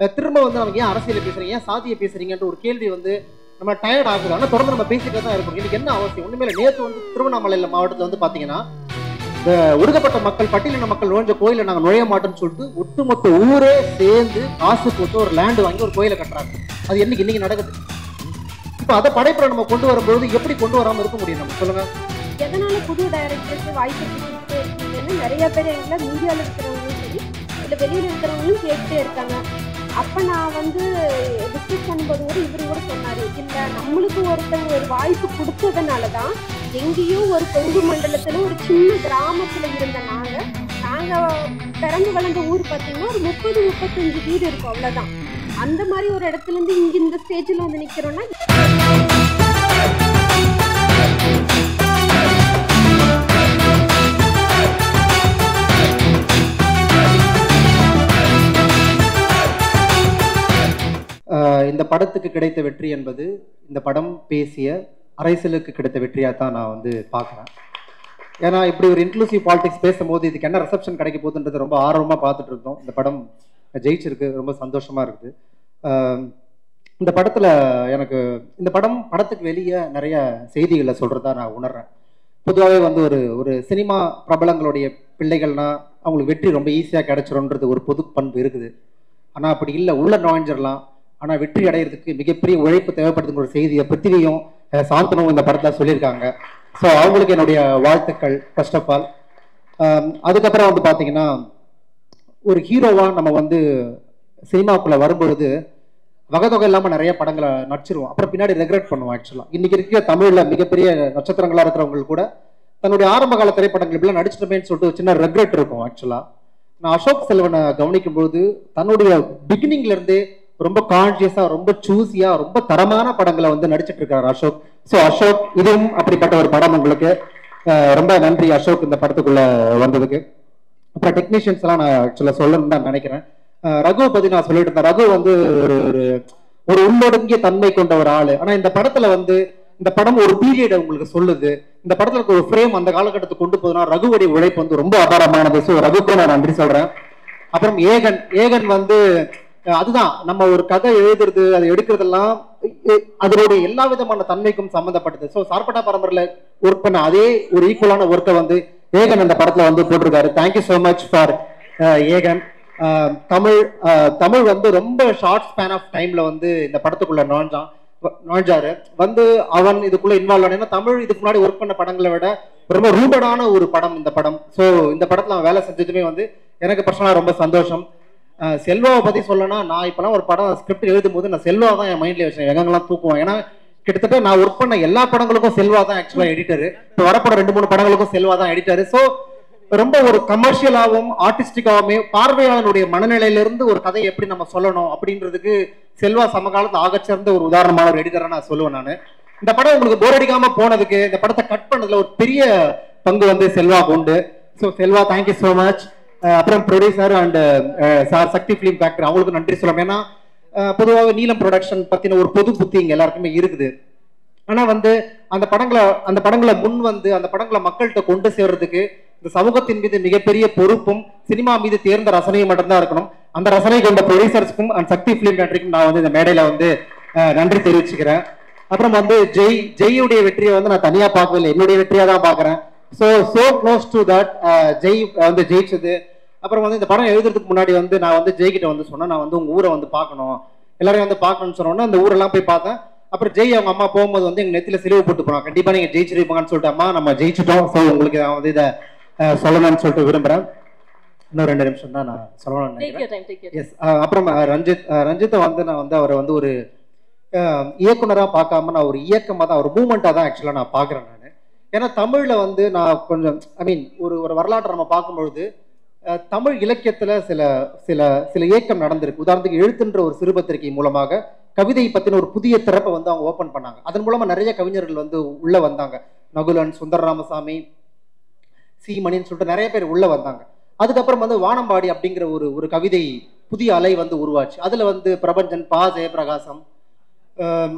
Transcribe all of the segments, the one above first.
அஹ் திரும்ப வந்து நமக்கு ஏன் அரசியலை பேசுறீங்க ஏன் சாதியை பேசுறீங்கன்ற ஒரு கேள்வி வந்து நம்ம டயர்ட் ஆகுது ஆனால் தொடர்ந்து நம்ம பேசிட்டே தான் இருக்கணும் இன்னைக்கு என்ன அவசியம் ஒண்ணுமே இல்லை நேற்று வந்து திருவண்ணாமலை மாவட்டத்தில் வந்து பாத்தீங்கன்னா இந்த ஒடுக்கப்பட்ட மக்கள் பட்டியலின மக்கள் நுழைஞ்ச கோயிலை நாங்கள் நுழைய மாட்டோம்னு சொல்லிட்டு ஒட்டுமொத்த ஊரே சேர்ந்து காசு போட்டு ஒரு லேண்டு வாங்கி ஒரு கோயிலை கட்டுறாங்க அது என்னைக்கு இன்னைக்கு நடக்குது இப்போ அதை படைப்புற நம்ம கொண்டு வரும்போது எப்படி கொண்டு வராம இருக்க முடியும் நம்ம சொல்லுங்க எதனால புது டைரக்டருக்கு வாய்ப்பு கொடுத்துட்டே இருக்கீங்கன்னு நிறைய பேர் எங்களை மீடியாவில் இருக்கிறவங்களும் சரி இல்லை வெளியில் இருக்கிறவங்களும் கேட்டுட்டே இருக்காங்க அப்போ நான் வந்து டிஸ்கஸ் பண்ணும்போது கூட இவர் கூட சொன்னார் இல்லை நம்மளுக்கு ஒருத்தவங்க ஒரு வாய்ப்பு கொடுத்ததுனால தான் எங்கேயோ ஒரு கொங்கு மண்டலத்தில் ஒரு சின்ன கிராமத்தில் இருந்த நாங்கள் நாங்கள் பிறந்து வளர்ந்த ஊர் பார்த்தீங்கன்னா ஒரு முப்பது முப்பத்தஞ்சு வீடு இருக்கும் அவ்வளோதான் அந்த மாதிரி ஒரு இடத்துல இருந்து இங்கே இந்த ஸ்டேஜில் வந்து நிற்கிறோன்னா ஆஹ் இந்த படத்துக்கு கிடைத்த வெற்றி என்பது இந்த படம் பேசிய அரசியலுக்கு கிடைத்த வெற்றியாக தான் நான் வந்து பார்க்குறேன் ஏன்னா இப்படி ஒரு இன்க்ளூசிவ் பாலிடிக்ஸ் பேசும்போது இதுக்கு என்ன ரிசப்ஷன் கிடைக்க போகுதுன்றது ரொம்ப ஆர்வமாக பார்த்துட்டு இருந்தோம் இந்த படம் ஜெயிச்சிருக்கு ரொம்ப சந்தோஷமா இருக்குது ஆஹ் இந்த படத்தில் எனக்கு இந்த படம் படத்துக்கு வெளியே நிறைய செய்திகளை சொல்கிறதா நான் உணர்றேன் பொதுவாகவே வந்து ஒரு ஒரு சினிமா பிரபலங்களுடைய பிள்ளைகள்னா அவங்களுக்கு வெற்றி ரொம்ப ஈஸியாக கிடைச்சிரும்ன்றது ஒரு பொது பண்பு இருக்குது ஆனால் அப்படி இல்லை உள்ள நுழைஞ்சிடலாம் ஆனால் வெற்றி அடையிறதுக்கு மிகப்பெரிய உழைப்பு தேவைப்படுதுங்கிற ஒரு செய்தியை பிருத்திவியும் அஹ், சாந்தனும் இந்த படத்தில் சொல்லியிருக்காங்க ஸோ அவங்களுக்கு என்னுடைய வாழ்த்துக்கள் ஃபர்ஸ்ட் ஆஃப் ஆல் அதுக்கப்புறம் வந்து பார்த்தீங்கன்னா ஒரு ஹீரோவாக நம்ம வந்து சினிமாக்குள்ளே வரும்பொழுது வகைதொகை இல்லாமல் நிறைய படங்களை நடிச்சிருவோம் அப்புறம் பின்னாடி ரெக்ரெட் பண்ணுவோம் ஆக்சுவலாக இன்னைக்கு இருக்கிற தமிழில் மிகப்பெரிய நட்சத்திரங்களாக இருக்கிறவங்க கூட தன்னுடைய ஆரம்ப கால திரைப்படங்கள் இப்படிலாம் நடிச்சிட்டோமேன்னு சொல்லிட்டு ஒரு சின்ன ரெக்ரெட் இருக்கும் ஆக்சுவலாக நான் அசோக் செல்வனை கவனிக்கும் பொழுது தன்னுடைய பிகினிங்ல இருந்தே ரொம்ப கான்சியஸா ரொம்ப சூஸியா ரொம்ப தரமான படங்களை வந்து நடிச்சிட்டு இருக்காரு அசோக் ஸோ அசோக் இதுவும் அப்படிப்பட்ட ஒரு படம் உங்களுக்கு அஹ் ரொம்ப நன்றி அசோக் இந்த படத்துக்குள்ள வந்ததுக்கு அப்புறம் டெக்னீஷியன்ஸ் எல்லாம் நான் ஆக்சுவலாக சொல்லணும்னு தான் நினைக்கிறேன் அஹ் ரகுவை பத்தி நான் சொல்லிட்டு இருந்தேன் ரகு வந்து ஒரு ஒரு ஒரு உள்ளொடுங்கிய தன்மை கொண்ட ஒரு ஆளு ஆனா இந்த படத்துல வந்து இந்த படம் ஒரு பீரியட் உங்களுக்கு சொல்லுது இந்த படத்துல இருக்க ஒரு ஃப்ரேம் அந்த காலகட்டத்துக்கு கொண்டு போதுனா ரகுவுடைய உழைப்பு வந்து ரொம்ப அபாரமானது ஸோ ரகுக்கும் நான் நன்றி சொல்றேன் அப்புறம் ஏகன் ஏகன் வந்து அஹ் அதுதான் நம்ம ஒரு கதை எழுதுறது அதை எடுக்கிறதெல்லாம் இ- அதனுடைய எல்லா விதமான தன்மைக்கும் சம்மந்தப்பட்டது ஸோ சார்பட்டா பரம்பரையில் ஒர்க் பண்ண அதே ஒரு ஈக்குவலான ஒர்க்கை வந்து ஏகன் அந்த படத்துல வந்து போட்டிருக்காரு thank you so much for Egan அஹ் தமிழ் அஹ் தமிழ் வந்து ரொம்ப ஷார்ட் ஸ்பேன் ஆஃப் டைம்ல வந்து இந்த படத்துக்குள்ள நுழைஞ்சான் வ- நுழைஞ்சாரு வந்து அவன் இதுக்குள்ள இன்வால்வ் ஆனா தமிழ் இதுக்கு முன்னாடி ஒர்க் பண்ண படங்களை விட ரொம்ப ரூபடான ஒரு படம் இந்த படம் ஸோ இந்த படத்துல அவன் வேலை செஞ்சதுமே வந்து எனக்கு பர்சனலாக ரொம்ப சந்தோஷம் அஹ் செல்வாவை பத்தி சொல்லணும்னா நான் இப்பெல்லாம் ஒரு படம் ஸ்கிரிப்ட் எழுதும் போது நான் செல்வா தான் என் மைண்ட்ல வச்சேன் எங்கெங்கெல்லாம் தூக்குவோம் ஏன்னா கிட்டத்தட்ட நான் ஒர்க் பண்ண எல்லா படங்களுக்கும் செல்வா தான் ஆக்சுவலா எடிட்டர் இப்போ வரப்போற ரெண்டு மூணு படங்களுக்கும் செல்வா தான் எடிட்டர் ஸோ ரொம்ப ஒரு கமர்ஷியலாகவும் ஆர்டிஸ்டிக்காவுமே பார்வையாளனுடைய மனநிலையிலிருந்து ஒரு கதையை எப்படி நம்ம சொல்லணும் அப்படின்றதுக்கு செல்வா சமகாலத்து ஆகச்சிறந்த ஒரு உதாரணமான ஒரு எடிட்டரை நான் சொல்லுவேன் நான் இந்த படம் உங்களுக்கு போர் அடிக்காம போனதுக்கு இந்த படத்தை கட் பண்ணதுல ஒரு பெரிய பங்கு வந்து செல்வா உண்டு so Selva thank you so much அப்புறம் producer and sir Sakthi film factory அவங்களுக்கு நன்றி சொல்லலாம் ஏன்னா பொதுவாக நீலம் ப்ரொடக்ஷன் பத்தின ஒரு பொது புத்தி இங்க எல்லாருக்குமே இருக்குது ஆனா வந்து அந்த படங்களை அந்த படங்களை முன் வந்து அந்த படங்களை மக்கள்கிட்ட கொண்டு சேர்றதுக்கு இந்த சமூகத்தின் மீது மிகப்பெரிய பொறுப்பும் சினிமா மீது தேர்ந்த ரசனையும் மட்டும்தான் இருக்கணும் அந்த ரசனை கொண்ட ப்ரொடியூசர்ஸ்க்கும் அண்ட் சக்தி ஃபிலிம் ஃபேக்டரிக்கும் நான் வந்து இந்த மேடையில வந்து அஹ், நன்றி தெரிவிச்சுக்கிறேன் அப்புறம் வந்து ஜெய் ஜெய்யுடைய வெற்றியை வந்து நான் தனியா பார்க்கவே இல்லை என்னுடைய வெற்றியா தான் பார்க்கறேன் so so close to that Jai வந்து ஜெயிச்சது அப்புறம் வந்து இந்த படம் எழுதுறதுக்கு முன்னாடி வந்து நான் வந்து ஜெய் கிட்ட வந்து சொன்னேன் நான் வந்து உங்க ஊரை வந்து பார்க்கணும் எல்லாரையும் வந்து பார்க்கணும்னு சொன்னோன்னே அந்த ஊரெல்லாம் போய் பார்த்தேன் அப்புறம் ஜெய் அவங்க அம்மா போகும்போது வந்து எங்க நெத்தில சிலுவை போட்டு போனாங்க கண்டிப்பா நீங்க ஜெயிச்சிருப்பாங்கன்னு சொல்லிட்டு அம்மா நம்ம ஜெயிச்சிட்டோம் ஸோ உங்களுக்கு நான் வந்து இதை அஹ், சொல்லணும்னு சொல்லிட்டு விரும்புறேன் இன்னும் ரெண்டு நிமிஷம் தான் நான் சொல்லணும்னு Take நினைக்கிறேன் your time, take your time. Yes அப்புறம் அஹ், ரஞ்சித் அஹ், ரஞ்சித்தை வந்து நான் வந்து அவரை வந்து ஒரு அஹ், இயக்குனரா பார்க்காம நான் ஒரு இயக்கமாக தான் ஒரு மூமெண்ட்டாக தான் ஆக்சுவலாக நான் பார்க்குறேன் நான் ஏன்னா தமிழில் வந்து நான் கொஞ்சம் ஐ மீன் ஒரு ஒரு வரலாற்றை நம்ம பார்க்கும்பொழுது அஹ், தமிழ் இலக்கியத்தில் சில சில சில இயக்கம் நடந்திருக்கு உதாரணத்துக்கு எழுத்துன்ற ஒரு சிறுபத்திரிகை மூலமாக கவிதை பற்றின ஒரு புதிய திறப்பை வந்து அவங்க ஓப்பன் பண்ணாங்க அதன் மூலமாக நிறைய கவிஞர்கள் வந்து உள்ளே வந்தாங்க நகுலன் சுந்தர ராமசாமி சீமணின்னு சொல்லிட்டு நிறைய பேர் உள்ள வந்தாங்க அதுக்கப்புறம் வந்து வானம்பாடி அப்படிங்கிற ஒரு ஒரு கவிதை புதிய அலை வந்து உருவாச்சு அதுல வந்து பிரபஞ்சன் பா ஜெயபிரகாசம் ஆம்,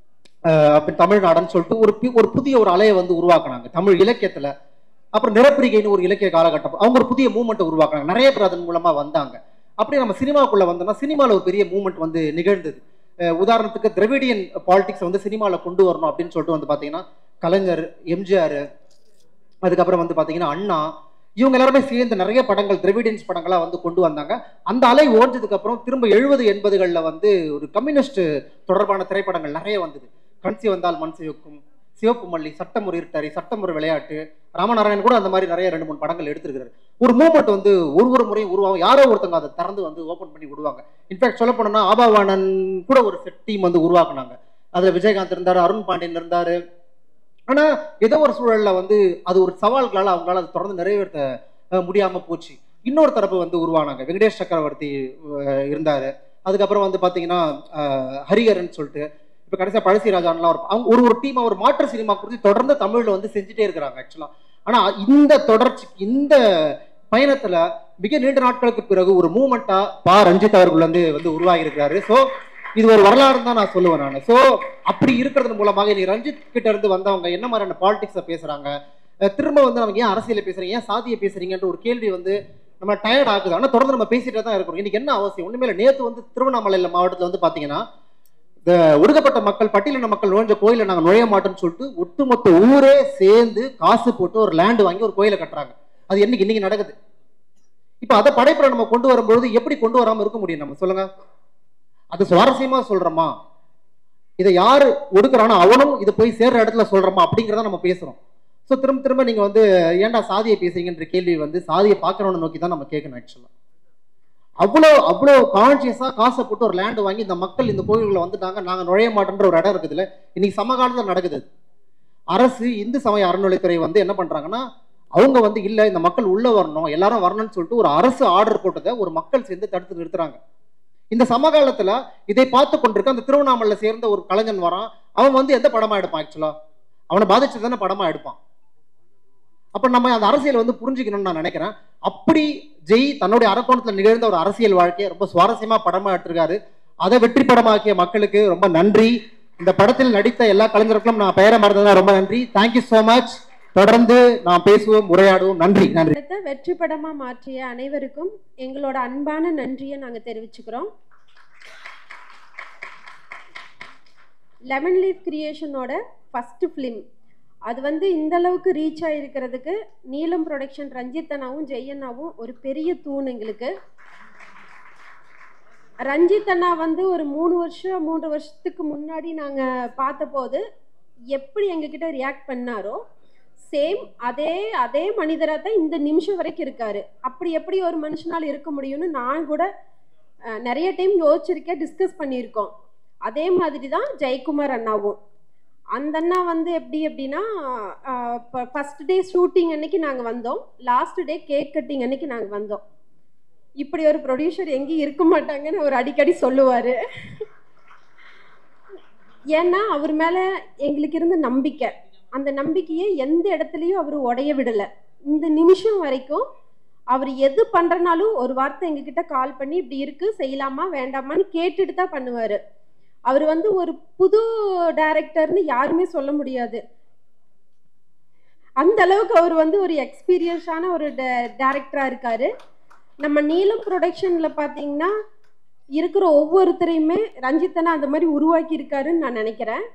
ஆஹ் அப்புறம் தமிழ்நாடுன்னு சொல்லிட்டு ஒரு பி- ஒரு புதிய ஒரு அலையை வந்து உருவாக்குனாங்க தமிழ் இலக்கியத்துல அப்புறம் நிறப்பிரிகைன்னு ஒரு இலக்கிய காலகட்டம் அவங்க ஒரு புதிய மூமெண்ட்டை உருவாக்குனாங்க நிறைய பேர் அதன் மூலமா வந்தாங்க அப்படி நம்ம சினிமாக்குள்ள வந்தோம்னா சினிமாவில் ஒரு பெரிய மூவ்மெண்ட் வந்து நிகழ்ந்தது அஹ் உதாரணத்துக்கு திராவிடியன் பாலிடிக்ஸ் வந்து சினிமாவில் கொண்டு வரணும் அப்படின்னு சொல்லிட்டு வந்து பார்த்தீங்கன்னா கலைஞர் எம்ஜிஆர் அதுக்கப்புறம் வந்து பார்த்தீங்கன்னா அண்ணா இவங்க எல்லாருமே சேர்ந்து நிறைய படங்கள் திராவிடியன்ஸ் படங்களா வந்து கொண்டு வந்தாங்க அந்த அலை ஓஞ்சதுக்கு அப்புறம் திரும்ப எழுபது எண்பதுகளில் வந்து ஒரு கம்யூனிஸ்ட் தொடர்பான திரைப்படங்கள் நிறைய வந்தது கண்சி வந்தால் மண் சிவக்கும் சிவப்பு மல்லி சட்டம் ஒரு இருட்டறை சட்டம் ஒரு விளையாட்டு ராமநாராயணன் கூட அந்த மாதிரி நிறைய ரெண்டு மூணு படங்கள் எடுத்திருக்கிறாரு ஒரு மூமெண்ட் வந்து ஒரு ஒரு முறையும் உருவாகும் யாரோ ஒருத்தவங்க அதை திறந்து வந்து ஓப்பன் பண்ணி விடுவாங்க இன்ஃபேக்ட் சொல்ல போனோம்னா ஆபாவாணன் கூட ஒரு செட் டீம் வந்து உருவாக்குனாங்க அதுல விஜயகாந்த் இருந்தாரு அருண் பாண்டியன் இருந்தாரு ஆனா ஏதோ ஒரு சூழல்ல வந்து அது ஒரு சவால்களால அவங்களால அதை தொடர்ந்து நிறைவேற்ற அஹ், முடியாம போச்சு இன்னொரு தரப்பு வந்து உருவானாங்க வெங்கடேஷ் சக்கரவர்த்தி அஹ், இருந்தாரு அதுக்கப்புறம் வந்து பாத்தீங்கன்னா அஹ், ஹரிஹரன் சொல்லிட்டு இப்ப கடைசியா பழசி ராஜான்லாம் ஒரு அவங்க ஒரு ஒரு டீம் ஒரு மாற்று சினிமா குறித்து தொடர்ந்து தமிழ்ல வந்து செஞ்சுட்டே இருக்கிறாங்க ஆக்சுவலா ஆனா இந்த தொடர்ச்சி இந்த பயணத்துல மிக நீண்ட நாட்களுக்கு பிறகு ஒரு மூமெண்டா பா ரஞ்சித் அவர்கள் வந்து வந்து உருவாகி இருக்கிறாரு ஸோ இது ஒரு வரலாறு தான் நான் சொல்லுவேன் நான் ஸோ அப்படி இருக்கிறது மூலமாக நீ ரஞ்சித் கிட்ட இருந்து வந்தவங்க என்ன மாதிரியான பாலிடிக்ஸை பேசுறாங்க அஹ் திரும்ப வந்து நமக்கு ஏன் அரசியலை பேசுறீங்க ஏன் சாதியை பேசுறீங்கன்ற ஒரு கேள்வி வந்து நம்ம டயர்ட் ஆகுது ஆனால் தொடர்ந்து நம்ம பேசிட்டே தான் இருக்கிறோம் இன்னைக்கு என்ன அவசியம் ஒண்ணுமே இல்லை நேற்று வந்து திருவண்ணாமலை மாவட்டத்தில் வந்து பாத்தீங்கன்னா இந்த ஒடுக்கப்பட்ட மக்கள் பட்டியலின மக்கள் நுழைஞ்ச கோயிலை நாங்கள் நுழைய மாட்டோம்னு சொல்லிட்டு ஒட்டுமொத்த ஊரே சேர்ந்து காசு போட்டு ஒரு லேண்ட் வாங்கி ஒரு கோயிலை கட்டுறாங்க அது என்னைக்கு இன்னைக்கு நடக்குது இப்போ அதை படைப்புல நம்ம கொண்டு வரும்பொழுது எப்படி கொண்டு வராம இருக்க முடியும் நம்ம சொல்லுங்க அது சுவாரஸ்யமா சொல்றோமா இதை யாரு ஒடுக்குறானோ அவனும் இது போய் சேர்ற இடத்துல சொல்றோமா அப்படிங்கிறத நம்ம பேசுறோம் ஸோ திரும்ப திரும்ப நீங்க வந்து ஏன்டா சாதியை பேசுறீங்கன்ற கேள்வி வந்து சாதியை பார்க்கறவனை நோக்கி தான் நம்ம கேட்கணும் ஆக்சுவலா அவ்வளோ அவ்வளோ கான்சியஸா காசை போட்டு ஒரு லேண்ட் வாங்கி இந்த மக்கள் இந்த கோயில்களை வந்துட்டாங்க நாங்க நுழைய மாட்டோன்ற ஒரு இடம் இருக்குதுல்ல இன்னைக்கு சமகாலத்தில் நடக்குது அது. அரசு இந்து சமய அறநிலைத்துறை வந்து என்ன பண்றாங்கன்னா அவங்க வந்து இல்ல இந்த மக்கள் உள்ள வரணும் எல்லாரும் வரணும்னு சொல்லிட்டு ஒரு அரசு ஆர்டர் போட்டதை ஒரு மக்கள் சேர்ந்து தடுத்து நிறுத்துறாங்க இந்த சமகாலத்துல இதை பார்த்து கொண்டிருக்க அந்த திருவண்ணாமலையில சேர்ந்த ஒரு கலைஞன் வரான் அவன் வந்து எந்த படமா எடுப்பான் ஆக்சுவலா அவனை பாதிச்சு தானே படமா எடுப்பான் அப்ப நம்ம அந்த அரசியல் வந்து புரிஞ்சுக்கணும்னு நான் நினைக்கிறேன் அப்படி ஜெய் தன்னுடைய அரக்கோணத்துல நிகழ்ந்த ஒரு அரசியல் வாழ்க்கையை ரொம்ப சுவாரஸ்யமா படமா எடுத்திருக்காரு அதை வெற்றி படமாக்கிய மக்களுக்கு ரொம்ப நன்றி இந்த படத்தில் நடித்த எல்லா கலைஞர்களுக்கும் நான் பெயரை மறந்ததா ரொம்ப நன்றி தேங்க்யூ so மச் தொடர்ந்து நாம் பேசுவோம் உரையாடுவோம் நன்றி நன்றி படத்தை வெற்றி படமா மாற்றிய அனைவருக்கும் எங்களோட அன்பான நன்றியை நாங்க தெரிவிச்சுக்கிறோம் லெமன் லீஃப் கிரியேஷனோட ஃபர்ஸ்ட் ஃபிலிம் அது வந்து இந்த அளவுக்கு ரீச் ஆகிருக்கிறதுக்கு நீலம் ப்ரொடக்ஷன் ரஞ்சித் அண்ணாவும் ஜெயண்ணாவும் ஒரு பெரிய தூண் எங்களுக்கு ரஞ்சித் அண்ணா வந்து ஒரு மூணு வருஷம் மூன்று வருஷத்துக்கு முன்னாடி நாங்கள் பார்த்தபோது எப்படி எங்ககிட்ட ரியாக்ட் பண்ணாரோ சேம் அதே அதே மனிதராக தான் இந்த நிமிஷம் வரைக்கும் இருக்காரு அப்படி எப்படி ஒரு மனுஷனால் இருக்க முடியும்னு நான் கூட அஹ், நிறைய டைம் யோசிச்சிருக்கேன் டிஸ்கஸ் பண்ணியிருக்கோம் அதே மாதிரி தான் ஜெயக்குமார் அண்ணாவும் அந்த அண்ணா வந்து எப்படி அப்படின்னா ஃபர்ஸ்ட் டே ஷூட்டிங் அன்னைக்கு நாங்கள் வந்தோம் லாஸ்ட் டே கேக் கட்டிங் அன்னைக்கு நாங்கள் வந்தோம் இப்படி ஒரு ப்ரொடியூசர் எங்கேயும் இருக்க மாட்டாங்கன்னு அவர் அடிக்கடி சொல்லுவார் ஏன்னா அவர் மேலே எங்களுக்கு இருந்த நம்பிக்கை அந்த நம்பிக்கையை எந்த இடத்துலையும் அவர் உடைய விடலை இந்த நிமிஷம் வரைக்கும் அவர் எது பண்ணுறனாலும் ஒரு வார்த்தை எங்ககிட்ட கால் பண்ணி இப்படி இருக்கு செய்யலாமா வேண்டாமான்னு கேட்டுட்டு தான் பண்ணுவார் அவர் வந்து ஒரு புது டைரக்டர்னு யாருமே சொல்ல முடியாது அந்த அளவுக்கு அவர் வந்து ஒரு எக்ஸ்பீரியன்ஸான ஒரு டேரக்டராக இருக்காரு நம்ம நீலம் ப்ரொடக்ஷனில் பார்த்தீங்கன்னா இருக்கிற ஒவ்வொருத்தரையுமே ரஞ்சித்தனை அந்த மாதிரி உருவாக்கி இருக்காருன்னு நான் நினைக்கிறேன்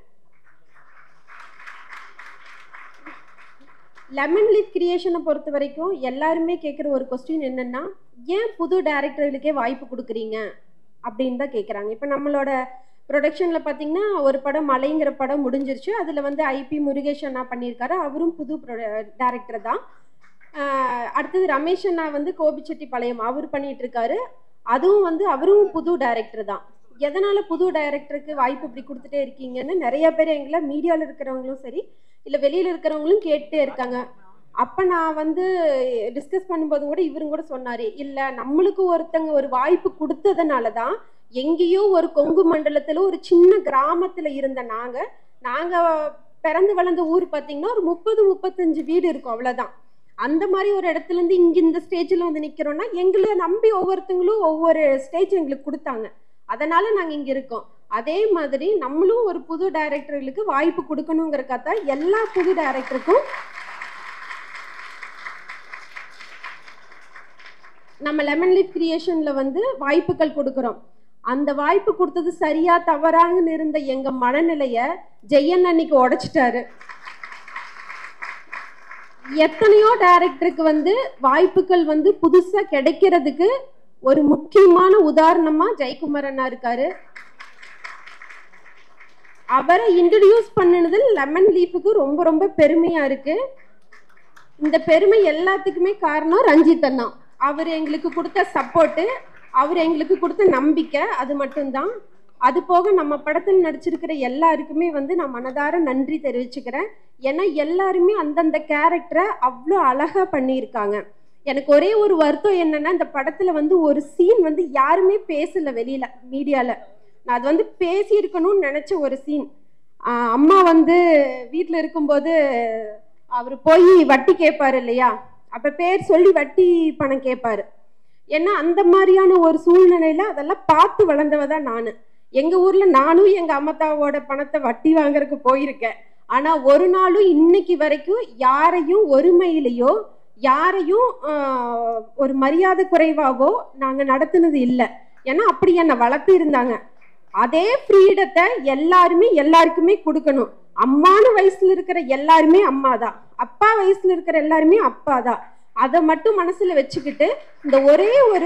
லெமன் லீஃப் கிரியேஷனை பொறுத்த வரைக்கும் எல்லாருமே கேட்குற ஒரு கொஸ்டின் என்னன்னா ஏன் புது டேரக்டர்களுக்கே வாய்ப்பு கொடுக்குறீங்க அப்படின்னு தான் கேட்குறாங்க இப்போ நம்மளோட ப்ரொடக்ஷனில் பார்த்தீங்கன்னா ஒரு படம் மலைங்கிற படம் முடிஞ்சிருச்சு அதில் வந்து ஐபி முருகேஷ் அண்ணா பண்ணியிருக்காரு அவரும் புது டேரக்டர் தான் ஆஹ் அடுத்தது ரமேஷ் அண்ணா வந்து கோபிச்செட்டிப்பாளையம் அவர் பண்ணிட்டு இருக்காரு அதுவும் வந்து அவரும் புது டைரக்டர் தான் எதனால புது டைரக்டருக்கு வாய்ப்பு இப்படி கொடுத்துட்டே இருக்கீங்கன்னு நிறைய பேர் எங்களை மீடியாவில் இருக்கிறவங்களும் சரி இல்லை வெளியில் இருக்கிறவங்களும் கேட்டுட்டே இருக்காங்க அப்போ நான் வந்து டிஸ்கஸ் பண்ணும்போது கூட இவரும் கூட சொன்னார் இல்லை நம்மளுக்கு ஒருத்தங்க ஒரு வாய்ப்பு கொடுத்ததுனால தான் எங்கேயோ ஒரு கொங்கு மண்டலத்தில் ஒரு சின்ன கிராமத்தில் இருந்த நாங்கள் நாங்கள் பிறந்து வளர்ந்த ஊர் பார்த்தீங்கன்னா ஒரு முப்பது முப்பத்தஞ்சு வீடு இருக்கும் அவ்வளோதான் அந்த மாதிரி ஒரு இடத்துல இருந்து இங்க இந்த ஸ்டேஜில் வந்து நிற்கிறோம்னா எங்களை நம்பி ஒவ்வொருத்தங்களும் ஒவ்வொரு ஸ்டேஜ் எங்களுக்கு கொடுத்தாங்க அதனால நாங்கள் இங்கே இருக்கோம் அதே மாதிரி நம்மளும் ஒரு புது டைரக்டர்களுக்கு வாய்ப்பு கொடுக்கணுங்கிறக்காக எல்லா புது டைரக்டருக்கும் நம்ம லெமன் லீஃப் கிரியேஷன்ல வந்து வாய்ப்புகள் கொடுக்குறோம் அந்த வாய்ப்பு கொடுத்தது சரியா தவறாங்கன்னு இருந்த எங்க மனநிலைய ஜெயன் அன்னைக்கு உடைச்சிட்டாரு எத்தனையோ டைரக்டருக்கு வந்து வாய்ப்புகள் வந்து புதுசா கிடைக்கிறதுக்கு ஒரு முக்கியமான உதாரணமா ஜெயக்குமார் அண்ணா இருக்காரு அவரை இன்ட்ரடியூஸ் பண்ணினதில் லெமன் லீஃபுக்கு ரொம்ப ரொம்ப பெருமையா இருக்கு இந்த பெருமை எல்லாத்துக்குமே காரணம் ரஞ்சித் அண்ணா அவர் எங்களுக்கு கொடுத்த சப்போர்ட்டு அவர் எங்களுக்கு கொடுத்த நம்பிக்கை அது மட்டும்தான் அது போக நம்ம படத்தில் நடிச்சிருக்கிற எல்லாருக்குமே வந்து நான் மனதார நன்றி தெரிவிச்சுக்கிறேன் ஏன்னா எல்லாருமே அந்தந்த கேரக்டரை அவ்வளோ அழகா பண்ணியிருக்காங்க எனக்கு ஒரே ஒரு வருத்தம் என்னன்னா இந்த படத்துல வந்து ஒரு சீன் வந்து யாருமே பேசல வெளியில மீடியால நான் அது வந்து பேசி இருக்கணும்னு நினைச்ச ஒரு சீன் அம்மா வந்து வீட்டில் இருக்கும்போது அவர் போய் வட்டி கேட்பாரு இல்லையா அப்ப பேர் சொல்லி வட்டி பணம் கேட்பாரு ஏன்னா அந்த மாதிரியான ஒரு சூழ்நிலையில அதெல்லாம் பார்த்து வளர்ந்தவ தான் நான் எங்க ஊர்ல நானும் எங்க அம்மத்தாவோட பணத்தை வட்டி வாங்குறதுக்கு போயிருக்கேன் ஆனா ஒரு நாளும் இன்னைக்கு வரைக்கும் யாரையும் ஒருமையிலையோ யாரையும் ஆஹ், ஒரு மரியாதை குறைவாகவோ நாங்க நடத்துனது இல்லை ஏன்னா அப்படி என்னை வளர்த்து இருந்தாங்க அதே ஃப்ரீடத்தை எல்லாருமே எல்லாருக்குமே கொடுக்கணும் அம்மான வயசுல இருக்கிற எல்லாருமே அம்மா தான் அப்பா வயசுல இருக்கிற எல்லாருமே அப்பா தான் அதை மட்டும் மனசுல வச்சுக்கிட்டு இந்த ஒரே ஒரு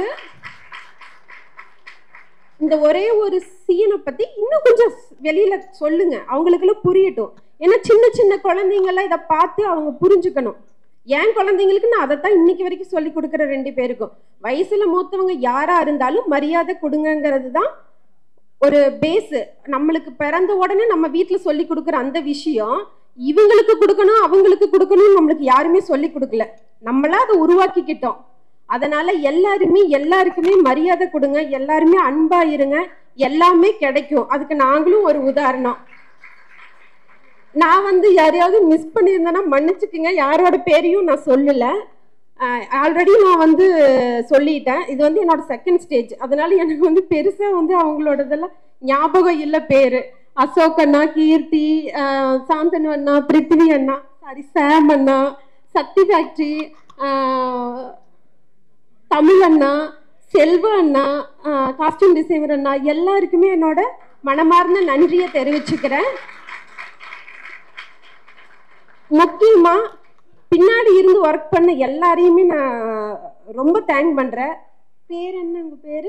இந்த ஒரே ஒரு சீனை பத்தி இன்னும் கொஞ்சம் வெளியில சொல்லுங்க அவங்களுக்கெல்லாம் புரியட்டும் ஏன்னா சின்ன சின்ன குழந்தைங்கெல்லாம் இதை பார்த்து அவங்க புரிஞ்சுக்கணும் என் குழந்தைங்களுக்கு நான் அதைத்தான் இன்னைக்கு வரைக்கும் சொல்லி கொடுக்குற ரெண்டு பேருக்கும் வயசுல மூத்தவங்க யாரா இருந்தாலும் மரியாதை கொடுங்கங்கிறது தான் ஒரு பேஸ் நம்மளுக்கு பிறந்த உடனே நம்ம வீட்ல சொல்லி கொடுக்குற அந்த விஷயம் இவங்களுக்கு கொடுக்கணும் அவங்களுக்கு கொடுக்கணும் நம்மளுக்கு யாருமே சொல்லி கொடுக்கல நம்மளா அதை உருவாக்கிக்கிட்டோம் அதனால எல்லாருமே எல்லாருக்குமே மரியாதை கொடுங்க எல்லாருமே அன்பா இருங்க எல்லாமே கிடைக்கும் அதுக்கு நாங்களும் ஒரு உதாரணம் நான் வந்து யாரையாவது மிஸ் பண்ணியிருந்தேன்னா மன்னிச்சுக்குங்க யாரோட பேரையும் நான் சொல்லல ஆல்ரெடி நான் வந்து சொல்லிட்டேன் இது வந்து என்னோட செகண்ட் ஸ்டேஜ் அதனால எனக்கு வந்து பெருசா வந்து அவங்களோடதெல்லாம் ஞாபகம் இல்லை பேரு அசோக் அண்ணா கீர்த்தி ஆஹ் சாந்தனு அண்ணா பிருத்திவி அண்ணா சாரி சாம் அண்ணா சக்தி ஃபேக்ட்ரி தமிழ் அண்ணா செல்வ அண்ணா காஸ்டியூம் டிசைனர் அண்ணா எல்லாருக்குமே என்னோட மனமார்ந்த நன்றியை தெரிவிச்சுக்கிறேன் முக்கியமா பின்னாடி இருந்து ஒர்க் பண்ண எல்லாரையுமே நான் ரொம்ப தேங்க் பண்றேன் பேர் என்ன உங்க பேரு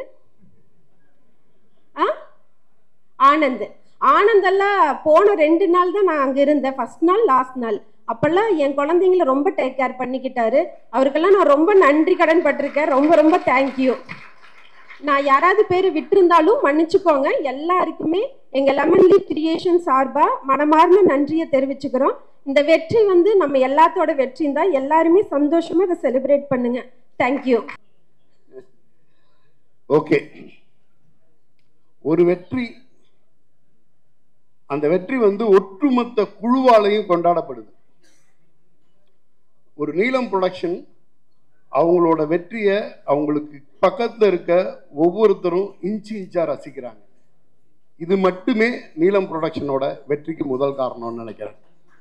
ஆ ஆனந்த் ஆனந்தெல்லாம் போன ரெண்டு நாள் தான் நான் அங்க இருந்தேன் ஃபர்ஸ்ட் நாள் லாஸ்ட் நாள் அப்பெல்லாம் என் குழந்தைங்கள ரொம்ப டேக் கேர் பண்ணிக்கிட்டாரு அவருக்கெல்லாம் நான் ரொம்ப நன்றி கடன் பட்டிருக்கேன் ரொம்ப ரொம்ப தேங்க்யூ நான் யாராவது பேர் விட்டிருந்தாலும் மன்னிச்சுக்கோங்க எல்லாருக்குமே எங்க லெமன் லீப் கிரியேஷன் சார்பா மனமார்ந்த நன்றியை தெரிவிச்சுக்கிறோம் இந்த வெற்றி வந்து நம்ம எல்லாத்தோட வெற்றியும் தான் எல்லாருமே சந்தோஷமா இதை செலிப்ரேட் பண்ணுங்க தேங்க்யூ ஓகே ஒரு வெற்றி அந்த வெற்றி வந்து ஒட்டுமொத்த குழுவாலையும் கொண்டாடப்படுது ஒரு நீலம் ப்ரொடக்ஷன் அவங்களோட வெற்றியை அவங்களுக்கு பக்கத்துல இருக்க ஒவ்வொருத்தரும் இன்ச்சு இன்ச்சா ரசிக்கிறாங்க இது மட்டுமே நீலம் ப்ரொடக்ஷனோட வெற்றிக்கு முதல் காரணம்னு நினைக்கிறேன்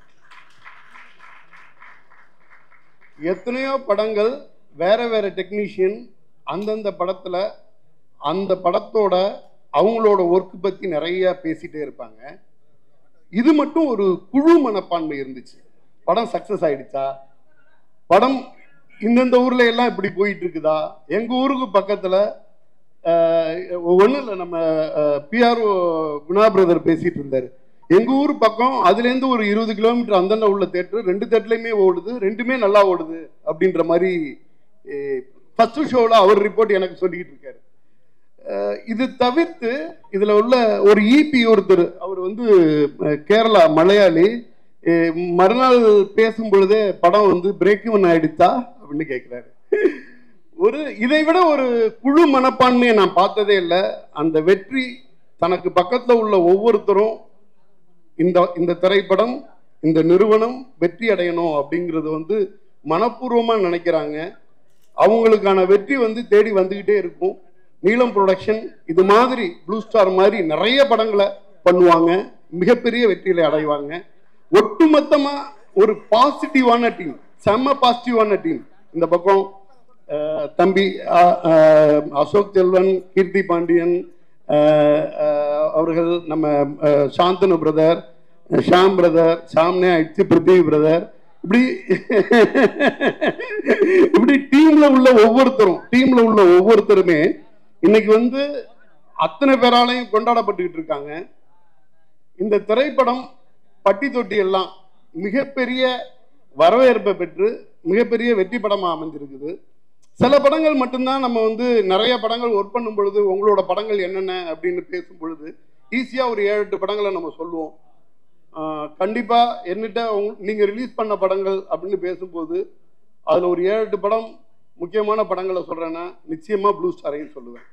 எத்தனையோ படங்கள் வேற வேற டெக்னீஷியன் அந்தந்த படத்துல அந்த படத்தோட அவங்களோட ஒர்க் பத்தி நிறைய பேசிட்டே இருப்பாங்க இது மட்டும் ஒரு குழு மனப்பான்மை இருந்துச்சு படம் சக்சஸ் ஆயிடுச்சா படம் இந்தந்த ஊர்ல எல்லாம் இப்படி போயிட்டு இருக்குதா எங்க ஊருக்கு பக்கத்துல ஒன்றும் இல்லை நம்ம பிஆர்ஓ குணா பிரதர் பேசிட்டு இருந்தாரு எங்க ஊர் பக்கம் அதுலேருந்து ஒரு இருபது கிலோமீட்டர் அந்தந்த உள்ள தேட்டர் ரெண்டு தேட்டர்லையுமே ஓடுது ரெண்டுமே நல்லா ஓடுது அப்படின்ற மாதிரி ஃபர்ஸ்ட் ஷோவில் அவர் ரிப்போர்ட் எனக்கு சொல்லிக்கிட்டு இருக்காரு அஹ் இது தவிர்த்து இதுல உள்ள ஒரு இபி ஒருத்தர் அவர் வந்து அஹ், கேரளா மலையாளி அஹ், மறுநாள் பேசும் பொழுதே படம் வந்து பிரேக் இவன் ஆயிடுச்சா அப்படின்னு கேட்கிறாரு ஒரு இதை விட ஒரு குழு மனப்பான்மையை நான் பார்த்ததே இல்லை அந்த வெற்றி தனக்கு பக்கத்துல உள்ள ஒவ்வொருத்தரும் இந்த இந்த திரைப்படம் இந்த நிறுவனம் வெற்றி அடையணும் அப்படிங்கிறது வந்து மனப்பூர்வமா நினைக்கிறாங்க அவங்களுக்கான வெற்றி வந்து தேடி வந்துகிட்டே இருக்கும் நீலம் ப்ரொடக்ஷன் இது மாதிரி ப்ளூ ஸ்டார் மாதிரி நிறைய படங்களை பண்ணுவாங்க மிகப்பெரிய வெற்றிகளை அடைவாங்க ஒட்டுமொத்தமா ஒரு பாசிட்டிவான டீம் செம்ம பாசிட்டிவான டீம் இந்த பக்கம் அஹ், தம்பி அஹ், அஹ், அசோக் செல்வன் கீர்த்தி பாண்டியன் அஹ், அஹ், அவர்கள் நம்ம அஹ், சாந்தனு பிரதர் ஷாம் பிரதர் ஷாம்னே ஆயிடுச்சு பிருத்திவி பிரதர் இப்படி இப்படி டீம்ல உள்ள ஒவ்வொருத்தரும் டீம்ல உள்ள ஒவ்வொருத்தருமே இன்னைக்கு வந்து அத்தனை பேராலையும் கொண்டாடப்பட்டுக்கிட்டு இருக்காங்க இந்த திரைப்படம் பட்டி தொட்டி எல்லாம் மிகப்பெரிய வரவேற்பை பெற்று மிகப்பெரிய வெற்றி படமா அமைஞ்சிருக்குது சில படங்கள் மட்டும்தான் நம்ம வந்து நிறைய படங்கள் ஒர்க் பண்ணும் பொழுது உங்களோட படங்கள் என்னென்ன அப்படின்னு பேசும் பொழுது ஈஸியாக ஒரு ஏழு எட்டு படங்களை நம்ம சொல்லுவோம் ஆஹ் கண்டிப்பா என்னிட்ட உங்க- நீங்க ரிலீஸ் பண்ண படங்கள் அப்படின்னு பேசும்போது அதுல ஒரு ஏழு எட்டு படம் முக்கியமான படங்களை சொல்றேன்னா நிச்சயமா ப்ளூ ஸ்டாரையும் சொல்லுவேன்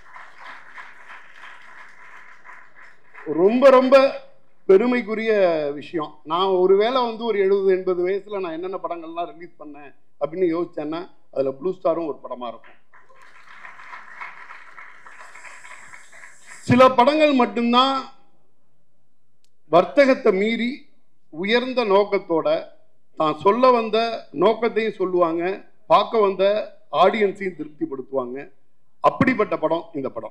ரொம்ப ரொம்ப பெருமைக்குரிய விஷயம் நான் ஒருவேளை வந்து ஒரு எழுபது எண்பது வயசுல நான் என்னென்ன படங்கள்லாம் ரிலீஸ் பண்ணேன் அப்படின்னு யோசிச்சேன்னா அதுல ப்ளூ ஸ்டாரும் ஒரு படமா இருக்கும் சில படங்கள் மட்டும்தான் வர்த்தகத்தை மீறி உயர்ந்த நோக்கத்தோட தான் சொல்ல வந்த நோக்கத்தையும் சொல்லுவாங்க பார்க்க வந்த ஆடியன்ஸையும் திருப்திப்படுத்துவாங்க அப்படிப்பட்ட படம் இந்த படம்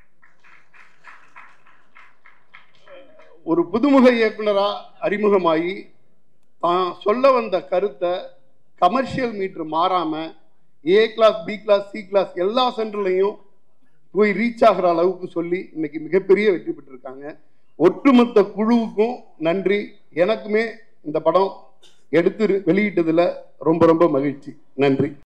ஒரு புதுமுக இயக்குனரா அறிமுகமாகி தான் சொல்ல வந்த கருத்தை கமர்ஷியல் மீட்டர் மாறாம A class B class C class எல்லா சென்டர்லையும் போய் ரீச் ஆகிற அளவுக்கு சொல்லி இன்னைக்கு மிகப்பெரிய வெற்றி பெற்றிருக்காங்க ஒட்டுமொத்த குழுவுக்கும் நன்றி எனக்குமே இந்த படம் எடுத்து வெளியிட்டதுல ரொம்ப ரொம்ப மகிழ்ச்சி நன்றி